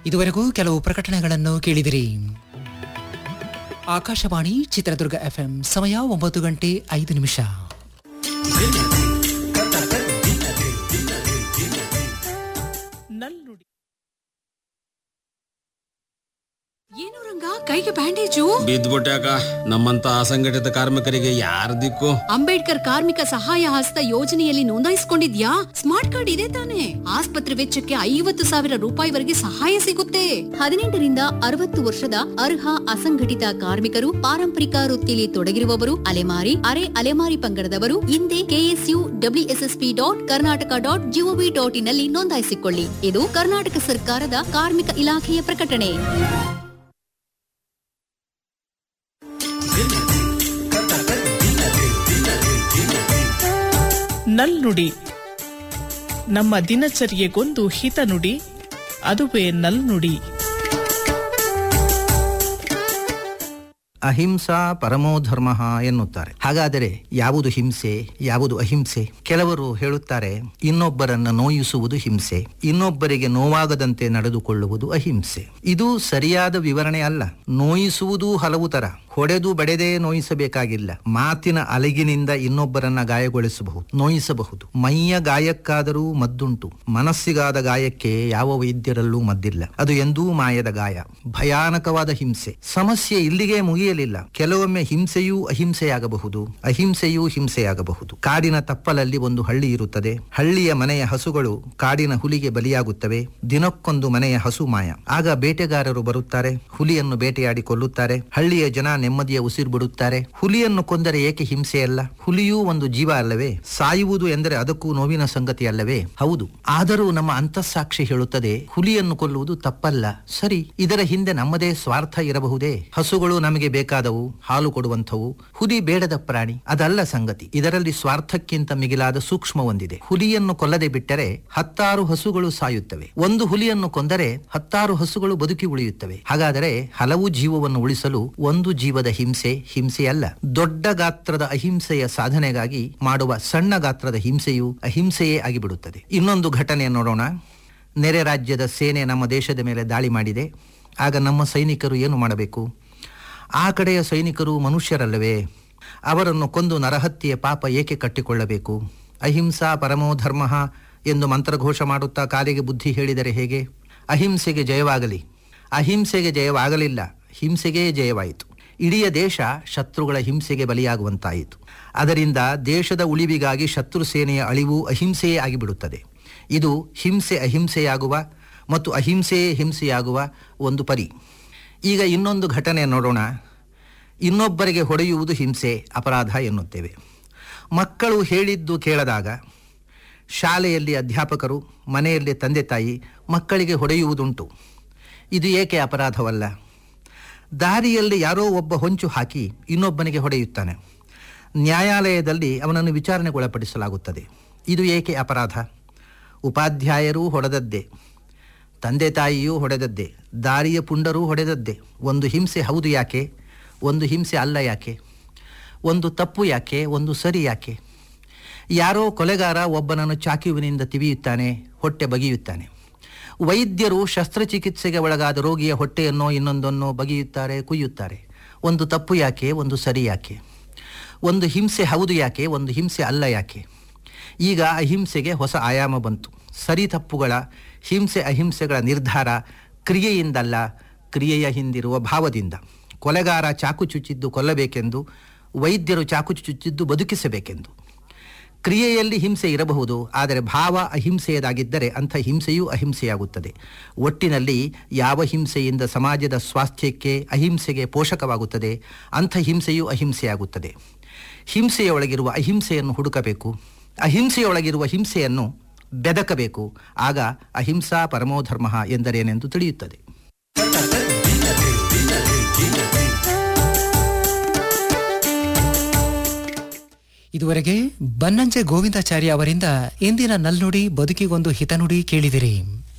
ಇದುವರೆಗೂ ಕೆಲವು ಪ್ರಕಟಣೆಗಳನ್ನು ಕೇಳಿದಿರಿ ಆಕಾಶವಾಣಿ ಚಿತ್ರದುರ್ಗ ಎಫ್ಎಂ ಸಮಯ ಒಂಬತ್ತು ಗಂಟೆ ಐದು ನಿಮಿಷ ನಲ್ನುಡಿ ಏನು ರಂಗ ಕೈಗೆ ಬ್ಯಾಂಡೇಜು ಬಿದ್ದ್ಬಿಟ್ಯಾಕ ನಮ್ಮಂತ ಅಸಂಘಟಿತ ಕಾರ್ಮಿಕರಿಗೆ ಯಾರ ದಿಕ್ಕು ಅಂಬೇಡ್ಕರ್ ಕಾರ್ಮಿಕ ಸಹಾಯ ಹಸ್ತ ಯೋಜನೆಯಲ್ಲಿ ನೋಂದಾಯಿಸಿಕೊಂಡಿದ್ಯಾ ಸ್ಮಾರ್ಟ್ ಕಾರ್ಡ್ ಇದೆ ತಾನೆ ಆಸ್ಪತ್ರೆ ವೆಚ್ಚಕ್ಕೆ ಐವತ್ತು ಸಾವಿರ ರೂಪಾಯಿವರೆಗೆ ಸಹಾಯ ಸಿಗುತ್ತೆ ಹದಿನೆಂಟರಿಂದ ಅರವತ್ತು ವರ್ಷದ ಅರ್ಹ ಅಸಂಘಟಿತ ಕಾರ್ಮಿಕರು ಪಾರಂಪರಿಕ ವೃತ್ತಿಯಲ್ಲಿ ತೊಡಗಿರುವವರು ಅಲೆಮಾರಿ ಅರೆ ಅಲೆಮಾರಿ ಪಂಗಡದವರು ಹಿಂದೆ KSU WSSP dot Karnataka dot gov dot in ನಲ್ಲಿ ನೋಂದಾಯಿಸಿಕೊಳ್ಳಿ ಇದು ಕರ್ನಾಟಕ ಸರ್ಕಾರದ ಕಾರ್ಮಿಕ ಇಲಾಖೆಯ ಪ್ರಕಟಣೆ ನಲ್ನುಡಿ ನಮ್ಮ ದಿನಚರಿಯೆಗೊಂದು ಹಿತನುಡಿ ಅದುವೇ ನಲ್ನುಡಿ ಅಹಿಂಸಾ ಪರಮೋ ಧರ್ಮ ಎನ್ನುತ್ತಾರೆ ಹಾಗಾದರೆ ಯಾವುದು ಹಿಂಸೆ ಯಾವುದು ಅಹಿಂಸೆ ಕೆಲವರು ಹೇಳುತ್ತಾರೆ ಇನ್ನೊಬ್ಬರನ್ನ ನೋಯಿಸುವುದು ಹಿಂಸೆ ಇನ್ನೊಬ್ಬರಿಗೆ ನೋವಾಗದಂತೆ ನಡೆದುಕೊಳ್ಳುವುದು ಅಹಿಂಸೆ ಇದು ಸರಿಯಾದ ವಿವರಣೆ ಅಲ್ಲ ನೋಯಿಸುವುದು ಹಲವು ತರ ಹೊಡೆದು ಬಡೆದೇ ನೋಯಿಸಬೇಕಾಗಿಲ್ಲ ಮಾತಿನ ಅಲಗಿನಿಂದ ಇನ್ನೊಬ್ಬರನ್ನ ಗಾಯಗೊಳಿಸಬಹುದು ನೋಯಿಸಬಹುದು ಮೈಯ ಗಾಯಕ್ಕಾದರೂ ಮದ್ದುಂಟು ಮನಸ್ಸಿಗಾದ ಗಾಯಕ್ಕೆ ಯಾವ ವೈದ್ಯರಲ್ಲೂ ಮದ್ದಿಲ್ಲ ಅದು ಎಂದೂ ಮಾಯದ ಗಾಯ ಭಯಾನಕವಾದ ಹಿಂಸೆ ಸಮಸ್ಯೆ ಇಲ್ಲಿಗೆ ಮುಗಿಯಲಿಲ್ಲ ಕೆಲವೊಮ್ಮೆ ಹಿಂಸೆಯೂ ಅಹಿಂಸೆಯಾಗಬಹುದು ಅಹಿಂಸೆಯೂ ಹಿಂಸೆಯಾಗಬಹುದು ಕಾಡಿನ ತಪ್ಪಲಲ್ಲಿ ಒಂದು ಹಳ್ಳಿ ಇರುತ್ತದೆ ಹಳ್ಳಿಯ ಮನೆಯ ಹಸುಗಳು ಕಾಡಿನ ಹುಲಿಗೆ ಬಲಿಯಾಗುತ್ತವೆ ದಿನಕ್ಕೊಂದು ಮನೆಯ ಹಸು ಮಾಯ ಆಗ ಬೇಟೆಗಾರರು ಬರುತ್ತಾರೆ ಹುಲಿಯನ್ನು ಬೇಟೆಯಾಡಿ ಕೊಲ್ಲುತ್ತಾರೆ ಹಳ್ಳಿಯ ಜನ ನೆಮ್ಮದಿಯ ಉಸಿರು ಬಿಡುತ್ತಾರೆ ಹುಲಿಯನ್ನು ಕೊಂದರೆ ಏಕೆ ಹಿಂಸೆಯಲ್ಲ ಹುಲಿಯೂ ಒಂದು ಜೀವ ಅಲ್ಲವೇ ಸಾಯುವುದು ಎಂದರೆ ಅದಕ್ಕೂ ನೋವಿನ ಸಂಗತಿ ಅಲ್ಲವೇ ಹೌದು ಆದರೂ ನಮ್ಮ ಅಂತಸ್ಸಾಕ್ಷಿ ಹೇಳುತ್ತದೆ ಹುಲಿಯನ್ನು ಕೊಲ್ಲುವುದು ತಪ್ಪಲ್ಲ ಸರಿ ಇದರ ಹಿಂದೆ ನಮ್ಮದೇ ಸ್ವಾರ್ಥ ಇರಬಹುದೇ ಹಸುಗಳು ನಮಗೆ ಬೇಕಾದವು ಹಾಲು ಕೊಡುವಂಥವು ಹುಲಿ ಬೇಡದ ಪ್ರಾಣಿ ಅದಲ್ಲ ಸಂಗತಿ ಇದರಲ್ಲಿ ಸ್ವಾರ್ಥಕ್ಕಿಂತ ಮಿಗಿಲಾದ ಸೂಕ್ಷ್ಮ ಒಂದಿದೆ ಹುಲಿಯನ್ನು ಕೊಲ್ಲದೆ ಬಿಟ್ಟರೆ ಹತ್ತಾರು ಹಸುಗಳು ಸಾಯುತ್ತವೆ ಒಂದು ಹುಲಿಯನ್ನು ಕೊಂದರೆ ಹತ್ತಾರು ಹಸುಗಳು ಬದುಕಿ ಉಳಿಯುತ್ತವೆ ಹಾಗಾದರೆ ಹಲವು ಜೀವವನ್ನು ಉಳಿಸಲು ಒಂದು ಜೀವದ ಹಿಂಸೆ ಹಿಂಸೆಯಲ್ಲ ದೊಡ್ಡ ಗಾತ್ರದ ಅಹಿಂಸೆಯ ಸಾಧನೆಗಾಗಿ ಮಾಡುವ ಸಣ್ಣ ಗಾತ್ರದ ಹಿಂಸೆಯು ಅಹಿಂಸೆಯೇ ಆಗಿಬಿಡುತ್ತದೆ ಇನ್ನೊಂದು ಘಟನೆ ನೋಡೋಣ ನೆರೆ ರಾಜ್ಯದ ಸೇನೆ ನಮ್ಮ ದೇಶದ ಮೇಲೆ ದಾಳಿ ಮಾಡಿದೆ ಆಗ ನಮ್ಮ ಸೈನಿಕರು ಏನು ಮಾಡಬೇಕು ಆ ಕಡೆಯ ಸೈನಿಕರು ಮನುಷ್ಯರಲ್ಲವೇ ಅವರನ್ನು ಕೊಂದು ನರಹತ್ಯೆಯ ಪಾಪ ಏಕೆ ಕಟ್ಟಿಕೊಳ್ಳಬೇಕು ಅಹಿಂಸಾ ಪರಮೋ ಧರ್ಮ ಎಂದು ಮಂತ್ರಘೋಷ ಮಾಡುತ್ತಾ ಕಾಲಿಗೆ ಬುದ್ಧಿ ಹೇಳಿದರೆ ಹೇಗೆ ಅಹಿಂಸೆಗೆ ಜಯವಾಗಲಿ ಅಹಿಂಸೆಗೆ ಜಯವಾಗಲಿಲ್ಲ ಹಿಂಸೆಗೇ ಜಯವಾಯಿತು ಇಡೀ ದೇಶ ಶತ್ರುಗಳ ಹಿಂಸೆಗೆ ಬಲಿಯಾಗುವಂತಾಯಿತು ಅದರಿಂದ ದೇಶದ ಉಳಿವಿಗಾಗಿ ಶತ್ರು ಸೇನೆಯ ಅಳಿವು ಅಹಿಂಸೆಯೇ ಆಗಿಬಿಡುತ್ತದೆ ಇದು ಹಿಂಸೆ ಅಹಿಂಸೆಯಾಗುವ ಮತ್ತು ಅಹಿಂಸೆಯೇ ಹಿಂಸೆಯಾಗುವ ಒಂದು ಪರಿ ಈಗ ಇನ್ನೊಂದು ಘಟನೆ ನೋಡೋಣ ಇನ್ನೊಬ್ಬರಿಗೆ ಹೊಡೆಯುವುದು ಹಿಂಸೆ ಅಪರಾಧ ಎನ್ನುತ್ತೇವೆ ಮಕ್ಕಳು ಹೇಳಿದ್ದು ಕೇಳದಾಗ ಶಾಲೆಯಲ್ಲಿ ಅಧ್ಯಾಪಕರು ಮನೆಯಲ್ಲಿ ತಂದೆ ತಾಯಿ ಮಕ್ಕಳಿಗೆ ಹೊಡೆಯುವುದುಂಟು ಇದು ಏಕೆ ಅಪರಾಧವಲ್ಲ ದಾರಿಯಲ್ಲಿ ಯಾರೋ ಒಬ್ಬ ಹೊಂಚು ಹಾಕಿ ಇನ್ನೊಬ್ಬನಿಗೆ ಹೊಡೆಯುತ್ತಾನೆ ನ್ಯಾಯಾಲಯದಲ್ಲಿ ಅವನನ್ನು ವಿಚಾರಣೆಗೊಳಪಡಿಸಲಾಗುತ್ತದೆ ಇದು ಏಕೆ ಅಪರಾಧ ಉಪಾಧ್ಯಾಯರೂ ಹೊಡೆದದ್ದೇ ತಂದೆ ತಾಯಿಯೂ ಹೊಡೆದದ್ದೇ ದಾರಿಯ ಪುಂಡರೂ ಹೊಡೆದದ್ದೇ ಒಂದು ಹಿಂಸೆ ಹೌದು ಯಾಕೆ ಒಂದು ಹಿಂಸೆ ಅಲ್ಲ ಯಾಕೆ ಒಂದು ತಪ್ಪು ಯಾಕೆ ಒಂದು ಸರಿ ಯಾಕೆ ಯಾರೋ ಕೊಲೆಗಾರ ಒಬ್ಬನನ್ನು ಚಾಕುವಿನಿಂದ ತಿವಿಯುತ್ತಾನೆ ಹೊಟ್ಟೆ ಬಗೆಯುತ್ತಾನೆ ವೈದ್ಯರು ಶಸ್ತ್ರಚಿಕಿತ್ಸೆಗೆ ಒಳಗಾದ ರೋಗಿಯ ಹೊಟ್ಟೆಯನ್ನೋ ಇನ್ನೊಂದನ್ನೋ ಬಗೆಯುತ್ತಾರೆ ಕುಯ್ಯುತ್ತಾರೆ ಒಂದು ತಪ್ಪು ಯಾಕೆ ಒಂದು ಸರಿ ಯಾಕೆ ಒಂದು ಹಿಂಸೆ ಹೌದು ಯಾಕೆ ಒಂದು ಹಿಂಸೆ ಅಲ್ಲ ಯಾಕೆ ಈಗ ಅಹಿಂಸೆಗೆ ಹೊಸ ಆಯಾಮ ಬಂತು ಸರಿ ತಪ್ಪುಗಳ ಹಿಂಸೆ ಅಹಿಂಸೆಗಳ ನಿರ್ಧಾರ ಕ್ರಿಯೆಯಿಂದಲ್ಲ ಕ್ರಿಯೆಯ ಹಿಂದಿರುವ ಭಾವದಿಂದ ಕೊಲೆಗಾರ ಚಾಕು ಚುಚ್ಚಿದ್ದು ಕೊಲ್ಲಬೇಕೆಂದು ವೈದ್ಯರು ಚಾಕು ಚುಚ್ಚಿದ್ದು ಬದುಕಿಸಬೇಕೆಂದು ಕ್ರಿಯೆಯಲ್ಲಿ ಹಿಂಸೆ ಇರಬಹುದು ಆದರೆ ಭಾವ ಅಹಿಂಸೆಯದಾಗಿದ್ದರೆ ಅಂಥ ಹಿಂಸೆಯೂ ಅಹಿಂಸೆಯಾಗುತ್ತದೆ ಒಟ್ಟಿನಲ್ಲಿ ಯಾವ ಹಿಂಸೆಯಿಂದ ಸಮಾಜದ ಸ್ವಾಸ್ಥ್ಯಕ್ಕೆ ಅಹಿಂಸೆಗೆ ಪೋಷಕವಾಗುತ್ತದೆ ಅಂಥ ಹಿಂಸೆಯೂ ಅಹಿಂಸೆಯಾಗುತ್ತದೆ ಹಿಂಸೆಯೊಳಗಿರುವ ಅಹಿಂಸೆಯನ್ನು ಹುಡುಕಬೇಕು ಅಹಿಂಸೆಯೊಳಗಿರುವ ಹಿಂಸೆಯನ್ನು ಬೆದಕಬೇಕು ಆಗ ಅಹಿಂಸಾ ಪರಮೋಧರ್ಮ ಎಂದರೇನೆಂದು ತಿಳಿಯುತ್ತದೆ ಇದುವರೆಗೆ ಬನ್ನಂಜೆ ಗೋವಿಂದಾಚಾರ್ಯ ಅವರಿಂದ ಇಂದಿನ ನಲ್ನುಡಿ ಬದುಕಿಗೊಂದು ಹಿತನುಡಿ ಕೇಳಿದಿರಿ